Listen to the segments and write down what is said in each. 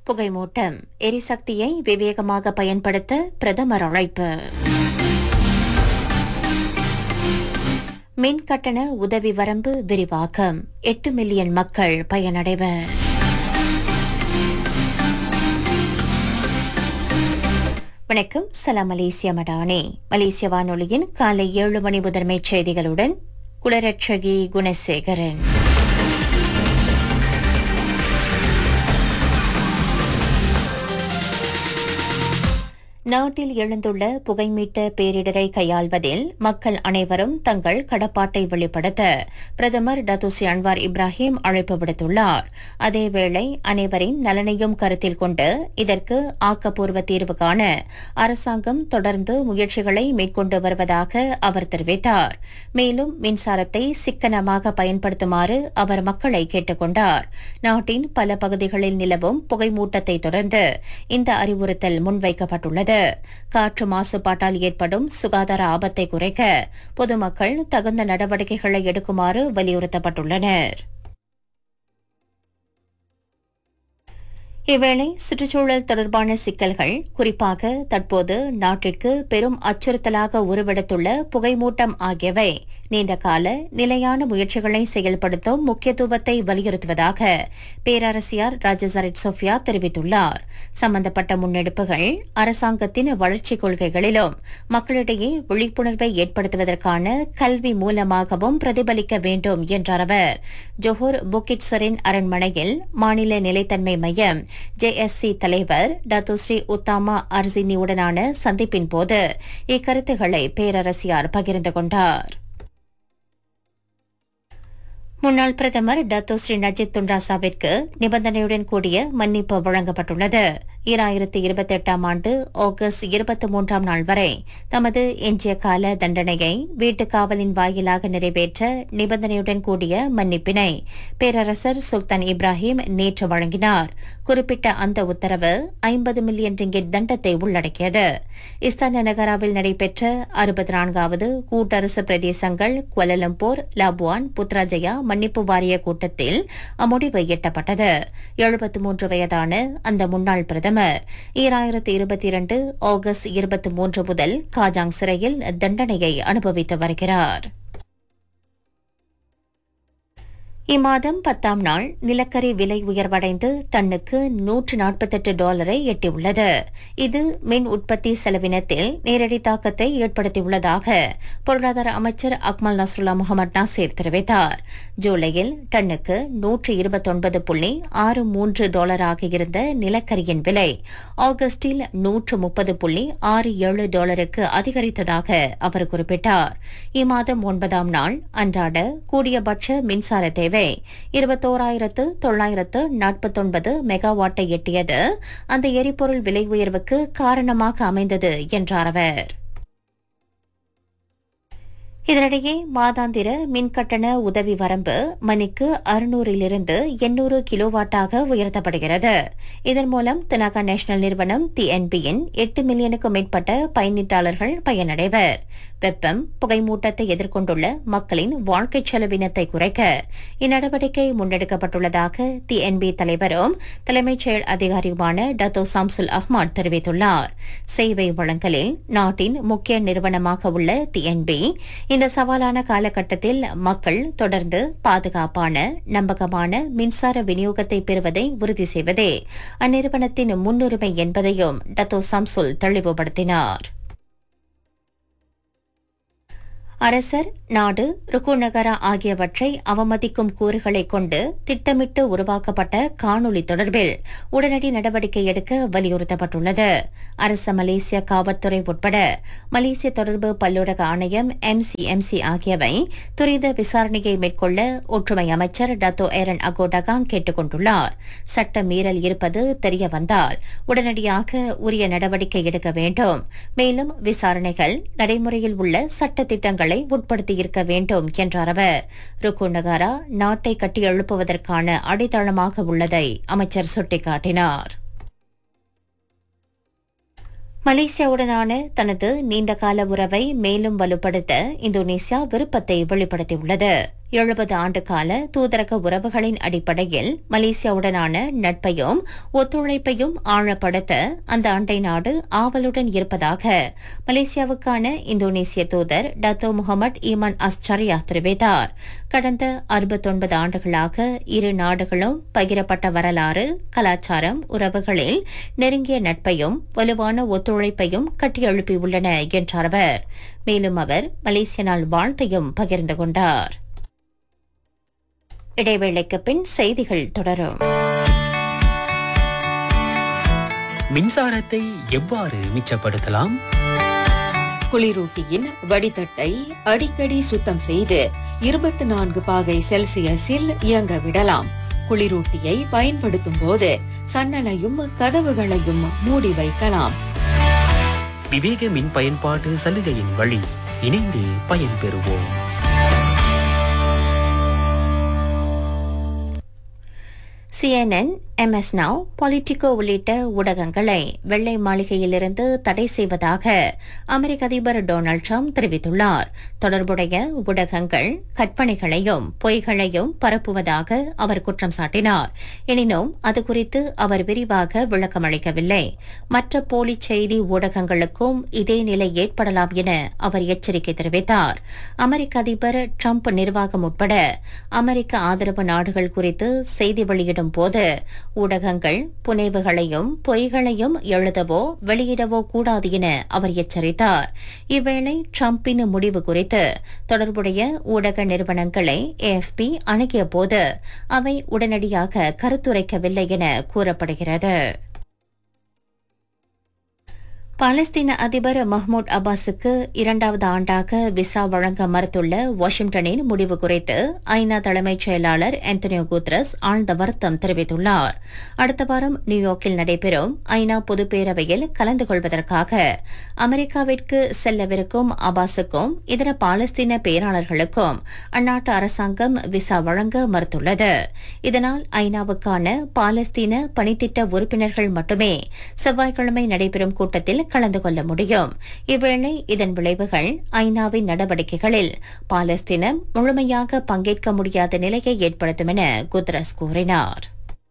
புகைமூட்டம் எரிசக்தியை விவேகமாக பயன்படுத்த பிரதமர் அழைப்பு மின் கட்டண உதவி வரம்பு விரிவாக்கம் எட்டு மில்லியன் மக்கள் பயனடைவர் வணக்கம் சலாம் மலேசிய மடானே மலேசிய வானொலியின் காலை ஏழு மணி முதன்மைச் செய்திகளுடன் குலரட்சகி குணசேகரன் நாட்டில் எழுந்துள்ள புகைமீட்ட பேரிடரை கையாள்வதில் மக்கள் அனைவரும் தங்கள் கடப்பாட்டை வெளிப்படுத்த பிரதமர் டத்துசி அன்வார் இப்ராஹிம் அழைப்பு விடுத்துள்ளார் அதேவேளை அனைவரின் நலனையும் கருத்தில் கொண்டு இதற்கு ஆக்கப்பூர்வ தீர்வு காண அரசாங்கம் தொடர்ந்து முயற்சிகளை மேற்கொண்டு வருவதாக அவர் தெரிவித்தார் மேலும் மின்சாரத்தை சிக்கனமாக பயன்படுத்துமாறு அவர் மக்களை கேட்டுக் கொண்டார் நாட்டின் பல பகுதிகளில் நிலவும் புகைமூட்டத்தை தொடர்ந்து இந்த அறிவுறுத்தல் முன்வைக்கப்பட்டுள்ளது காற்று மாசுபாட்டால் ஏற்படும் சுகாதார ஆபத்தை குறைக்க பொதுமக்கள் தகுந்த நடவடிக்கைகளை எடுக்குமாறு வலியுறுத்தப்பட்டுள்ளனர் இவ்வேளை சுற்றுச்சூழல் தொடர்பான சிக்கல்கள் குறிப்பாக தற்போது நாட்டிற்கு பெரும் அச்சுறுத்தலாக உருவெடுத்துள்ள புகைமூட்டம் ஆகியவை நீண்டகால நிலையான முயற்சிகளை செயல்படுத்தும் முக்கியத்துவத்தை வலியுறுத்துவதாக பேரரசியார் ராஜசரிட் சோஃபியா தெரிவித்துள்ளார் சம்பந்தப்பட்ட முன்னெடுப்புகள் அரசாங்கத்தின் வளர்ச்சிக் கொள்கைகளிலும் மக்களிடையே விழிப்புணர்வை ஏற்படுத்துவதற்கான கல்வி மூலமாகவும் பிரதிபலிக்க வேண்டும் என்றார் அவர் ஜொஹூர் புக்கிட்சரின் அரண்மனையில் மாநில நிலைத்தன்மை மையம் ஜேஎஸ்சி தலைவர் டத்துஸ்ரீ உத்தாமா அர்சினியுடனான சந்திப்பின் போது இக்கருத்துக்களை பேரரசியார் பகிர்ந்து கொண்டார் முன்னாள் பிரதமர் டத்தோ ஸ்ரீ நஜித் துண்டாசாவிற்கு நிபந்தனையுடன் கூடிய மன்னிப்பு வழங்கப்பட்டுள்ளது ஈராயிரத்தி இருபத்தி எட்டாம் ஆண்டு ஆகஸ்ட் இருபத்தி மூன்றாம் நாள் வரை தமது எஞ்சிய கால தண்டனையை வீட்டுக் காவலின் வாயிலாக நிறைவேற்ற நிபந்தனையுடன் கூடிய மன்னிப்பினை பேரரசர் சுல்தான் இப்ராஹிம் நேற்று வழங்கினார் குறிப்பிட்ட அந்த உத்தரவு ஐம்பது மில்லியன் ரிங்கிட் தண்டத்தை உள்ளடக்கியது இஸ்தான நகராவில் நடைபெற்ற அறுபத்தி நான்காவது கூட்டரசு பிரதேசங்கள் குவலலம்பூர் லாபுவான் புத்ராஜயா மன்னிப்பு வாரிய கூட்டத்தில் அம்முடிவு எட்டப்பட்டது எழுபத்தி மூன்று வயதான அந்த முன்னாள் பிரதமர் ஈராயிரத்தி இருபத்தி இரண்டு ஆகஸ்ட் இருபத்தி மூன்று முதல் காஜாங் சிறையில் தண்டனையை அனுபவித்து வருகிறார் இம்மாதம் பத்தாம் நாள் நிலக்கரி விலை உயர்வடைந்து டன்னுக்கு நூற்று நாற்பத்தெட்டு டாலரை எட்டியுள்ளது இது மின் உற்பத்தி செலவினத்தில் நேரடி தாக்கத்தை ஏற்படுத்தியுள்ளதாக பொருளாதார அமைச்சர் அக்மல் நஸ்ருல்லா முகமது நாசீர் தெரிவித்தார் ஜூலையில் டன்னுக்கு நூற்று இருபத்தொன்பது புள்ளி ஆறு மூன்று டாலராக இருந்த நிலக்கரியின் விலை ஆகஸ்டில் நூற்று முப்பது புள்ளி ஆறு ஏழு டாலருக்கு அதிகரித்ததாக அவர் குறிப்பிட்டார் இம்மாதம் ஒன்பதாம் நாள் அன்றாட கூடியபட்ச மின்சார தேவை இருபத்தோராயிரத்து தொள்ளாயிரத்து நாற்பத்தொன்பது மெகாவாட்டை எட்டியது அந்த எரிபொருள் விலை உயர்வுக்கு காரணமாக அமைந்தது என்றார் அவர் இதனிடையே மாதாந்திர மின்கட்டண உதவி வரம்பு மணிக்கு அறுநூறிலிருந்து எண்ணூறு கிலோவாட்டாக உயர்த்தப்படுகிறது இதன் மூலம் தினாகா நேஷனல் நிறுவனம் டிஎன்பியின் எட்டு மில்லியனுக்கும் மேற்பட்ட பயனீட்டாளர்கள் பயனடைவர் வெப்பம் புகைமூட்டத்தை எதிர்கொண்டுள்ள மக்களின் வாழ்க்கைச் செலவினத்தை குறைக்க இந்நடவடிக்கை முன்னெடுக்கப்பட்டுள்ளதாக டிஎன்பி தலைவரும் தலைமைச் செயல் அதிகாரியுமான டத்தோ சாம்சுல் அஹ்மத் தெரிவித்துள்ளார் சேவை வழங்கலில் நாட்டின் முக்கிய நிறுவனமாக உள்ள டிஎன்பி இந்த சவாலான காலகட்டத்தில் மக்கள் தொடர்ந்து பாதுகாப்பான நம்பகமான மின்சார விநியோகத்தை பெறுவதை உறுதி செய்வதே அந்நிறுவனத்தின் முன்னுரிமை என்பதையும் டத்தோ சம்சுல் தெளிவுபடுத்தினார் அரசர் நாடு ருக்கு நகரா ஆகியவற்றை அவமதிக்கும் கூறுகளை கொண்டு திட்டமிட்டு உருவாக்கப்பட்ட காணொலி தொடர்பில் உடனடி நடவடிக்கை எடுக்க வலியுறுத்தப்பட்டுள்ளது அரச மலேசிய காவல்துறை உட்பட மலேசிய தொடர்பு பல்லூடக ஆணையம் எம்சிஎம்சி ஆகியவை துரித விசாரணையை மேற்கொள்ள ஒற்றுமை அமைச்சர் டத்தோ ஏரன் அகோடகாங் கேட்டுக் கொண்டுள்ளார் சட்ட மீறல் இருப்பது தெரிய வந்தால் உடனடியாக உரிய நடவடிக்கை எடுக்க வேண்டும் மேலும் விசாரணைகள் நடைமுறையில் உள்ள சட்ட திட்டங்களை உட்படுத்தியிருக்க வேண்டும் என்றார் அவர் ருக்கு நகாரா நாட்டை கட்டியெழுப்புவதற்கான அடித்தளமாக உள்ளதை அமைச்சர் சுட்டிக்காட்டினார் மலேசியாவுடனான தனது நீண்டகால உறவை மேலும் வலுப்படுத்த இந்தோனேசியா விருப்பத்தை வெளிப்படுத்தியுள்ளது எழுபது ஆண்டு கால தூதரக உறவுகளின் அடிப்படையில் மலேசியாவுடனான நட்பையும் ஒத்துழைப்பையும் ஆழப்படுத்த அந்த அண்டை நாடு ஆவலுடன் இருப்பதாக மலேசியாவுக்கான இந்தோனேசிய தூதர் டத்தோ முகமது ஈமான் அஸ்சரியா தெரிவித்தார் கடந்த அறுபத்தொன்பது ஆண்டுகளாக இரு நாடுகளும் பகிரப்பட்ட வரலாறு கலாச்சாரம் உறவுகளில் நெருங்கிய நட்பையும் வலுவான ஒத்துழைப்பையும் கட்டியெழுப்பியுள்ளன என்றார் அவர் மேலும் அவர் மலேசிய நாள் வாழ்த்தையும் பகிர்ந்து கொண்டார் இடைவேளைக்கு பின் செய்திகள் தொடரும் மின்சாரத்தை எவ்வாறு மிச்சப்படுத்தலாம் குளிரூட்டியின் வடிதட்டை அடிக்கடி சுத்தம் செய்து இருபத்தி நான்கு பாகை செல்சியஸில் இயங்க விடலாம் குளிரூட்டியை பயன்படுத்தும் போது சன்னலையும் கதவுகளையும் மூடி வைக்கலாம் விவேக மின் பயன்பாட்டு சலுகையின் வழி இணைந்து பயன்பெறுவோம் சிஎன்என் எம்எஸ் நவ் பொலிட்டிகோ உள்ளிட்ட ஊடகங்களை வெள்ளை மாளிகையிலிருந்து தடை செய்வதாக அமெரிக்க அதிபர் டொனால்டு ட்ரம்ப் தெரிவித்துள்ளார் தொடர்புடைய ஊடகங்கள் கற்பனைகளையும் பொய்களையும் பரப்புவதாக அவர் குற்றம் சாட்டினார் எனினும் அது குறித்து அவர் விரிவாக விளக்கமளிக்கவில்லை மற்ற போலி செய்தி ஊடகங்களுக்கும் இதே நிலை ஏற்படலாம் என அவர் எச்சரிக்கை தெரிவித்தார் அமெரிக்க அதிபர் ட்ரம்ப் நிர்வாகம் உட்பட அமெரிக்க ஆதரவு நாடுகள் குறித்து செய்தி வெளியிடும் போது ஊடகங்கள் புனைவுகளையும் பொய்களையும் எழுதவோ வெளியிடவோ கூடாது என அவர் எச்சரித்தார் இவ்வேளை ட்ரம்பின் முடிவு குறித்து தொடர்புடைய ஊடக நிறுவனங்களை ஏஎஃப்பி அணுகிய போது அவை உடனடியாக கருத்துரைக்கவில்லை என கூறப்படுகிறது பாலஸ்தீன அதிபர் மஹ்மூத் அப்பாஸுக்கு இரண்டாவது ஆண்டாக விசா வழங்க மறுத்துள்ள வாஷிங்டனின் முடிவு குறித்து ஐநா தலைமைச் செயலாளர் ஆந்தனியோ குத்ரஸ் ஆழ்ந்த வருத்தம் தெரிவித்துள்ளார் அடுத்த வாரம் நியூயார்க்கில் நடைபெறும் ஐநா பொதுப்பேரவையில் கலந்து கொள்வதற்காக அமெரிக்காவிற்கு செல்லவிருக்கும் அப்பாஸுக்கும் இதர பாலஸ்தீன பேராளர்களுக்கும் அந்நாட்டு அரசாங்கம் விசா வழங்க மறுத்துள்ளது இதனால் ஐநாவுக்கான பாலஸ்தீன பணித்திட்ட உறுப்பினர்கள் மட்டுமே செவ்வாய்க்கிழமை நடைபெறும் கூட்டத்தில் கலந்து கொள்ள முடியும் இவ்வேளை இதன் விளைவுகள் ஐநாவின் நடவடிக்கைகளில் பாலஸ்தீனம் முழுமையாக பங்கேற்க முடியாத நிலையை ஏற்படுத்தும் என குத்ரஸ் கூறினார்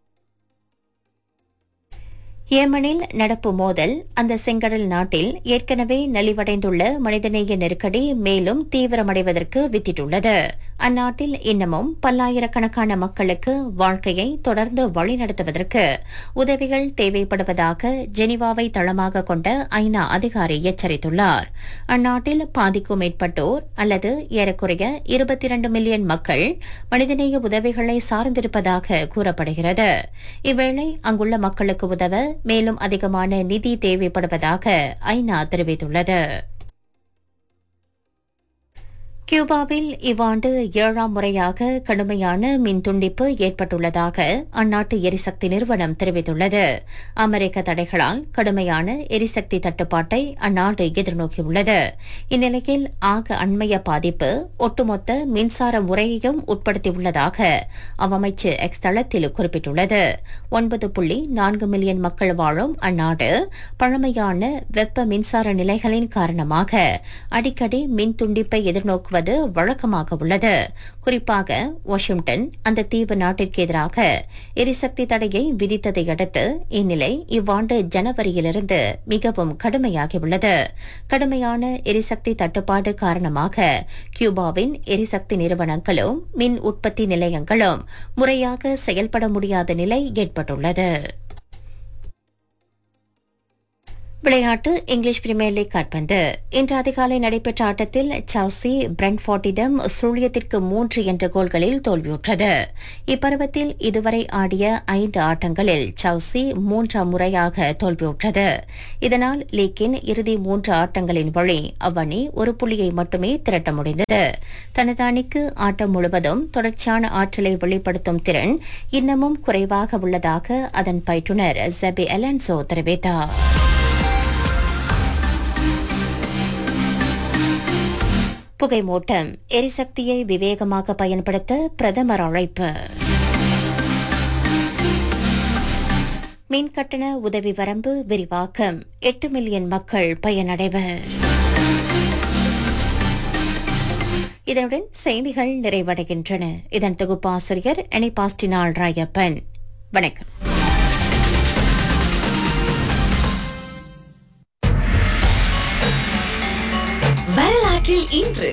ஏமனில் நடப்பு மோதல் அந்த செங்கடல் நாட்டில் ஏற்கனவே நலிவடைந்துள்ள மனிதநேய நெருக்கடி மேலும் தீவிரமடைவதற்கு வித்திட்டுள்ளது அந்நாட்டில் இன்னமும் பல்லாயிரக்கணக்கான மக்களுக்கு வாழ்க்கையை தொடர்ந்து வழிநடத்துவதற்கு உதவிகள் தேவைப்படுவதாக ஜெனீவாவை தளமாக கொண்ட ஐநா அதிகாரி எச்சரித்துள்ளார் அந்நாட்டில் பாதிக்கும் மேற்பட்டோர் அல்லது ஏறக்குறைய இருபத்தி இரண்டு மில்லியன் மக்கள் மனிதநேய உதவிகளை சார்ந்திருப்பதாக கூறப்படுகிறது இவ்வேளை அங்குள்ள மக்களுக்கு உதவ மேலும் அதிகமான நிதி தேவைப்படுவதாக ஐநா தெரிவித்துள்ளது கியூபாவில் இவ்வாண்டு ஏழாம் முறையாக கடுமையான மின் துண்டிப்பு ஏற்பட்டுள்ளதாக அந்நாட்டு எரிசக்தி நிறுவனம் தெரிவித்துள்ளது அமெரிக்க தடைகளால் கடுமையான எரிசக்தி தட்டுப்பாட்டை அந்நாடு எதிர்நோக்கியுள்ளது இந்நிலையில் ஆக அண்மைய பாதிப்பு ஒட்டுமொத்த மின்சார முறையையும் உட்படுத்தியுள்ளதாக அவ்வமைச்சு எக்ஸ் தளத்தில் குறிப்பிட்டுள்ளது ஒன்பது புள்ளி நான்கு மில்லியன் மக்கள் வாழும் அந்நாடு பழமையான வெப்ப மின்சார நிலைகளின் காரணமாக அடிக்கடி மின் துண்டிப்பை எதிர்நோக்குவது வருவது வழக்கமாக உள்ளது குறிப்பாக வாஷிங்டன் அந்த தீவு நாட்டிற்கு எதிராக எரிசக்தி தடையை விதித்ததை அடுத்து இந்நிலை இவ்வாண்டு ஜனவரியிலிருந்து மிகவும் கடுமையாகியுள்ளது கடுமையான எரிசக்தி தட்டுப்பாடு காரணமாக கியூபாவின் எரிசக்தி நிறுவனங்களும் மின் உற்பத்தி நிலையங்களும் முறையாக செயல்பட முடியாத நிலை ஏற்பட்டுள்ளது விளையாட்டு இங்கிலீஷ் பிரீமியர் லீக் கால்பந்து இன்று அதிகாலை நடைபெற்ற ஆட்டத்தில் செல்சி பிரெண்ட்ஃபோர்டிடம் சுழியத்திற்கு மூன்று என்ற கோல்களில் தோல்வியுற்றது இப்பருவத்தில் இதுவரை ஆடிய ஐந்து ஆட்டங்களில் செல்சி மூன்றாம் முறையாக தோல்வியுற்றது இதனால் லீக்கின் இறுதி மூன்று ஆட்டங்களின் வழி அவ்வணி ஒரு புள்ளியை மட்டுமே திரட்ட முடிந்தது தனது அணிக்கு ஆட்டம் முழுவதும் தொடர்ச்சியான ஆற்றலை வெளிப்படுத்தும் திறன் இன்னமும் குறைவாக உள்ளதாக அதன் பயிற்றுநர் ஜெபி அலன்சோ தெரிவித்தார் புகைமூட்டம் எரிசக்தியை விவேகமாக பயன்படுத்த பிரதமர் அழைப்பு மின் கட்டண உதவி வரம்பு விரிவாக்கம் எட்டு மில்லியன் மக்கள் பயனடைவர் இதனுடன் செய்திகள் நிறைவடைகின்றன இதன் தொகுப்பாசிரியர் அனிபாஸ்டினால் ராயப்பன் வணக்கம் வரலாற்றில் இன்று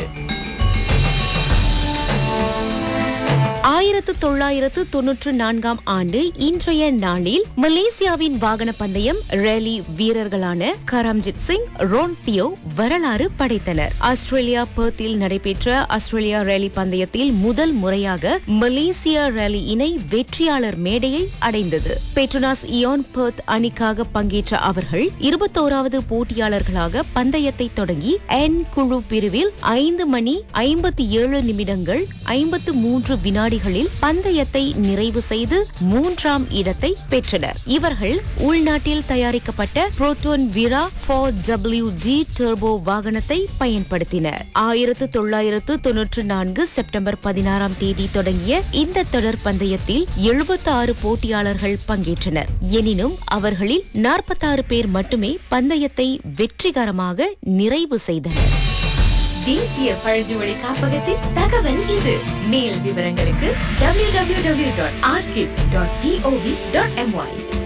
ஆயிரத்து தொள்ளாயிரத்து தொன்னூற்று நான்காம் ஆண்டு இன்றைய நாளில் மலேசியாவின் வாகன பந்தயம் ரேலி வீரர்களான கரம்ஜித் சிங் ரோன் தியோ வரலாறு படைத்தனர் ஆஸ்திரேலியா பெர்த்தில் நடைபெற்ற ஆஸ்திரேலியா ரேலி பந்தயத்தில் முதல் முறையாக மலேசியா ரேலி இணை வெற்றியாளர் மேடையை அடைந்தது பெட்ரோனாஸ் இயான் பெர்த் அணிக்காக பங்கேற்ற அவர்கள் இருபத்தோராவது போட்டியாளர்களாக பந்தயத்தை தொடங்கி என் குழு பிரிவில் ஐந்து மணி ஐம்பத்தி ஏழு நிமிடங்கள் ஐம்பத்து மூன்று வினாடிகளில் பந்தயத்தை நிறைவு செய்து மூன்றாம் இடத்தை பெற்றனர் இவர்கள் உள்நாட்டில் தயாரிக்கப்பட்ட Proton Wira four W D turbo வாகனத்தை பயன்படுத்தினர் ஆயிரத்து தொள்ளாயிரத்து தொன்னூற்று நான்கு செப்டம்பர் பதினாறாம் தேதி தொடங்கிய இந்த தொடர் பந்தயத்தில் எழுபத்தி ஆறு போட்டியாளர்கள் பங்கேற்றனர் எனினும் அவர்களில் நாற்பத்தாறு பேர் மட்டுமே பந்தயத்தை வெற்றிகரமாக நிறைவு செய்தனர் தேசிய பழங்குடி காப்பகத்தின் தகவல் இது மேல் விவரங்களுக்கு www.archive.gov.my